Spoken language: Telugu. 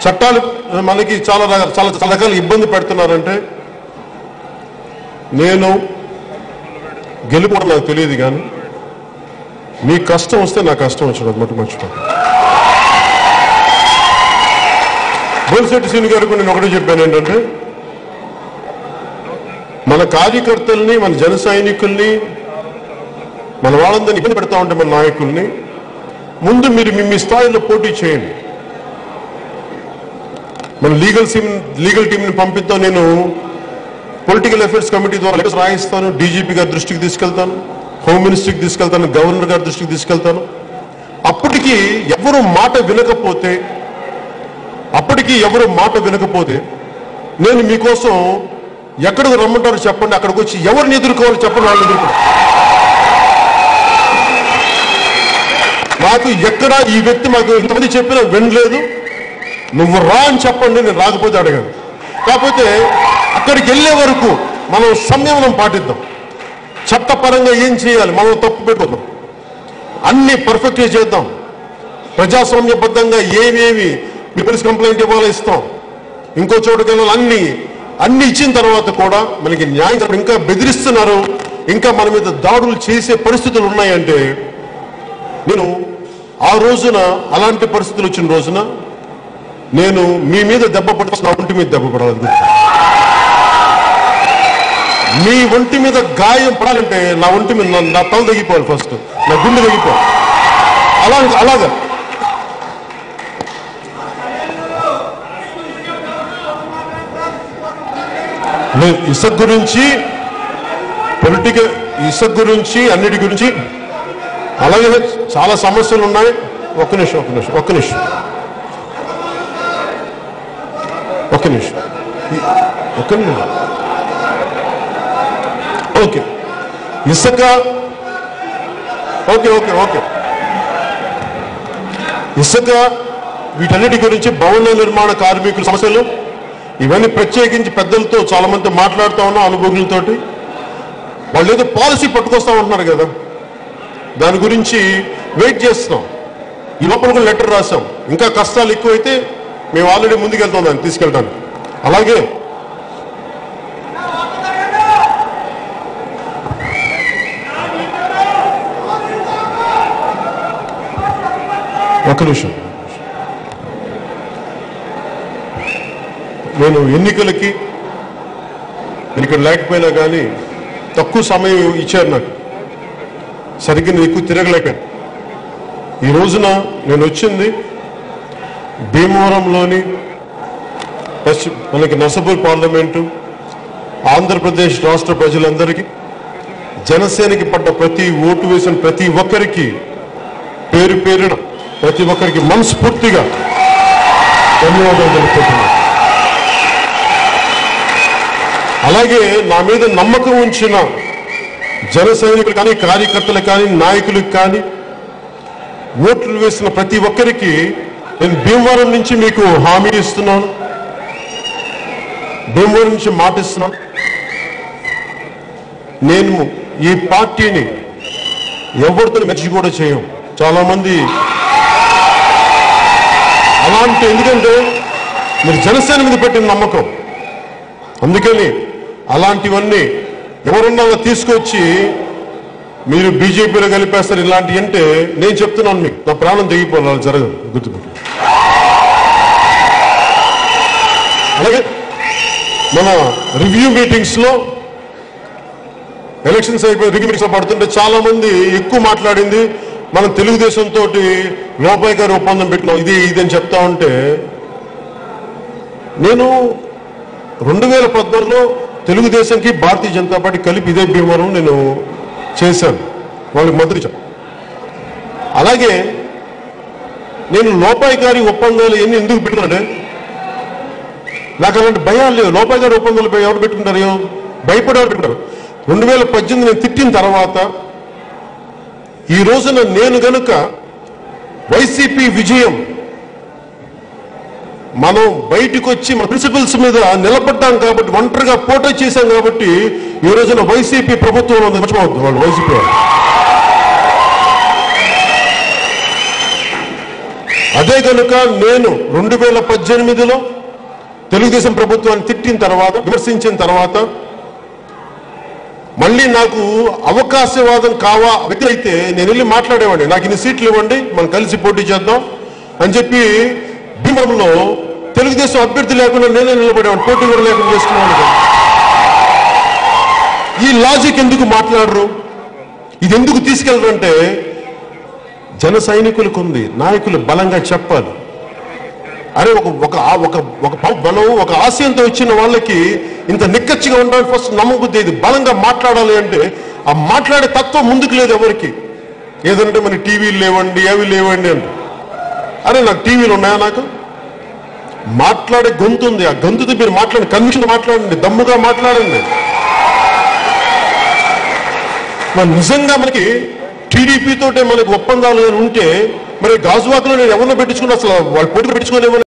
చట్టాలు మనకి చాలా రకాల చాలా చాలా రకాల ఇబ్బంది పెడుతున్నారంటే నేను గెలుపు నాకు తెలియదు కానీ మీ కష్టం వస్తే నా కష్టం వచ్చాడు మొట్ట మర్చిపో బోల్శెట్టి శ్రీని గారికి నేను ఒకటే చెప్పాను ఏంటంటే మన కార్యకర్తల్ని మన జన సైనికుల్ని మన వాళ్ళందరినీ ఇబ్బంది పెడతా ఉంటే మన నాయకుల్ని ముందు మీరు మీ మీ స్థాయిలో పోటీ చేయండి మన లీగల్ టీమ్ లీగల్ టీంని పంపిద్దాం నేను పొలిటికల్ అఫైర్స్ కమిటీ ద్వారా లెటర్స్ రాయిస్తాను డీజీపీ గారి దృష్టికి తీసుకెళ్తాను హోమ్ మినిస్ట్రీకి తీసుకెళ్తాను గవర్నర్ గారి దృష్టికి తీసుకెళ్తాను అప్పటికి ఎవరు మాట వినకపోతే అప్పటికి ఎవరు మాట వినకపోతే నేను మీకోసం ఎక్కడికి రమ్మంటారో చెప్పండి అక్కడికి వచ్చి ఎవరిని ఎదుర్కోవాలి చెప్పండి వాళ్ళని ఎదుర్కో నాకు ఎక్కడ ఈ వ్యక్తి మాకు ఇంతమంది చెప్పినా వినలేదు నువ్వు రా అని చెప్పండి నేను రాకపోతే అడగాను కాకపోతే అక్కడికి వెళ్ళే వరకు మనం సంయమనం పాటిద్దాం చట్టపరంగా ఏం చేయాలి మనం తప్పు పెట్టుకుందాం అన్ని పర్ఫెక్ట్గా చేద్దాం ప్రజాస్వామ్యబద్ధంగా ఏమేమి మీ పోలీస్ కంప్లైంట్ ఇవ్వాలో ఇస్తాం ఇంకో చోటుకి వెళ్ళాలి అన్ని అన్ని ఇచ్చిన తర్వాత కూడా మనకి న్యాయం జరగదు. ఇంకా బెదిరిస్తున్నారు ఇంకా మన మీద దాడులు చేసే పరిస్థితులు ఉన్నాయంటే నేను ఆ రోజున అలాంటి పరిస్థితులు వచ్చిన రోజున నేను మీ మీద దెబ్బ పడుతున్న నా ఒంటి మీద దెబ్బ పడాలి గుర్తు. మీ ఒంటి మీద గాయం పడాలంటే నా ఒంటి మీద నా- నా తల తగ్గిపోవాలి ఫస్ట్ నా గుండె తగ్గిపోవాలి అలా అలాగా లేదు ఇసుక గురించి పొలిటికల్ ఇసుక గురించి అన్నిటి గురించి అలాగే చాలా సమస్యలు ఉన్నాయి ఒక్క నిమిషం ఒక్క నిమిషం ఒక్క నిమిషం ఒక్క నిమిషం ఈ- ఒక్క నిమిషం ఓకే ఇసుక ఓకే ఓకే ఓకే ఇసుక వీటన్నిటి గురించి భవన నిర్మాణ కార్మికుల సమస్యలు ఇవన్నీ ప్రత్యేకించి పెద్దలతో చాలా మంది మాట్లాడుతూ ఉన్నాం అనుభవకులతోటి వాళ్ళు ఏదో పాలసీ పట్టుకొస్తా ఉంటున్నారు కదా దాని గురించి వెయిట్ చేస్తున్నాం ఈ లోపల కూడా లెటర్ రాసాం ఇంకా కష్టాలు ఎక్కువైతే మేము ఆల్రెడీ ముందుకెళ్తాం దాన్ని తీసుకెళ్ళడానికి అలాగే ఒక నిమిషం నేను ఎన్నికలకి నేను ఇక్కడ లేకపోయినా కానీ తక్కువ సమయం ఇచ్చారు నాకు సరిగ్గా నేను ఎక్కువ తిరగలేకపోయాను ఈ రోజున నేను వచ్చింది భీమవరంలోని పశ్చిమ మనకి నర్సపూర్ పార్లమెంటు ఆంధ్రప్రదేశ్ రాష్ట్ర ప్రజలందరికీ జనసేనకి పడ్డ ప్రతి ఓటు వేసిన ప్రతి ఒక్కరికి పేరు పేరున ప్రతి ఒక్కరికి మనస్ఫూర్తిగా ధన్యవాదాలు తెలుపుతున్నాను అలాగే నా మీద నమ్మకం ఉంచిన జన సైనికులు కానీ కార్యకర్తలు కానీ నాయకులకు కానీ ఓట్లు వేసిన ప్రతి ఒక్కరికి నేను భీమవరం నుంచి మీకు హామీ ఇస్తున్నాను భీమవరం నుంచి మాటిస్తున్నాను నేను ఈ పార్టీని ఎవరితో మెచ్చి కూడా చేయం చాలా మంది అలాంటి ఎందుకంటే మీరు జనసేన మీద పెట్టిన నమ్మకం అందుకని అలాంటివన్నీ ఎవరున్నా తీసుకొచ్చి మీరు బీజేపీలో కలిపేస్తారు ఇలాంటివి అంటే నేను చెప్తున్నాను మీకు నా ప్రాణం తెగిపోవాలి అలా జరగదు గుర్తుపెట్టు అలాగే మన రివ్యూ మీటింగ్స్ లో ఎలక్షన్స్ అయిపోయి రివ్యూ మీటింగ్స్ లో పడుతుంటే చాలా మంది ఎక్కువ మాట్లాడింది మనం తెలుగుదేశం తోటి లోపాయి గారి ఒప్పందం పెట్టినాం ఇది ఇది అని చెప్తా ఉంటే నేను రెండు వేల పద్నాలుగులో తెలుగుదేశంకి భారతీయ జనతా పార్టీ కలిపి ఇదే భీమవరం నేను చేశాను వాళ్ళకి మద్దతు ఇచ్చాను అలాగే నేను లోపాయి గారి ఒప్పందాలు ఎన్ని ఎందుకు పెట్టినాడే నాకు అలాంటి భయాలు లేవు లోపాయి గారి ఒప్పందాలు పై ఎవరు పెట్టుకుంటారు ఏమో? భయపడి ఎవరు పెట్టుకుంటారు రెండు వేల పద్దెనిమిది నేను తిట్టిన తర్వాత ఈ రోజున నేను గనుక వైసీపీ విజయం మనం బయటకు వచ్చి మన ప్రిన్సిపల్స్ మీద నిలబడ్డాం కాబట్టి ఒంటరిగా పోటీ చేశాం కాబట్టి ఈ రోజున వైసీపీ ప్రభుత్వం ఉంది మర్చిపోవద్దు వాళ్ళు వైసీపీ వాళ్ళు అదే కనుక నేను రెండు వేల పద్దెనిమిదిలో తెలుగుదేశం ప్రభుత్వాన్ని తిట్టిన తర్వాత విమర్శించిన తర్వాత మళ్ళీ నాకు అవకాశవాదం కావా వ్యక్తి అయితే నేను వెళ్ళి మాట్లాడేవాడిని నాకు ఇన్ని సీట్లు ఇవ్వండి మనం కలిసి పోటీ చేద్దాం అని చెప్పి భీమవరంలో తెలుగుదేశం అభ్యర్థి లేకుండా నేనే నిలబడేవాడిని పోటీ కూడా లేకుండా చేసుకున్నాను కదా. ఈ లాజిక్ ఎందుకు మాట్లాడరు ఇది ఎందుకు తీసుకెళ్ళరంటే జన సైనికులకు ఉంది నాయకులు బలంగా చెప్పాలి అరే ఒక ఒక ఆ- ఒక ఒక ప- బలం ఒక ఆశయంతో వచ్చిన వాళ్ళకి ఇంత నిక్కచ్చిగా ఉండడానికి ఫస్ట్ నమ్మబుద్ధి ఇది బలంగా మాట్లాడాలి అంటే ఆ మాట్లాడే తత్వం ముందుకు లేదు ఎవరికి ఏదంటే మన టీవీలు లేవండి అవి లేవండి అంటే అరే నాకు టీవీలు ఉన్నాయా నాకు మాట్లాడే గొంతు ఉంది ఆ గొంతుతో మీరు మాట్లాడండి కన్విషన్ మాట్లాడండి దమ్ముగా మాట్లాడండి మరి నిజంగా మనకి టీడీపీ తోటే మనకి ఒప్పందాలు కానీ ఉంటే మరి గాజువాకలో నేను ఎవరినో పెట్టించుకుని అసలు వాళ్ళు పోటీ పెట్టించుకోలేమని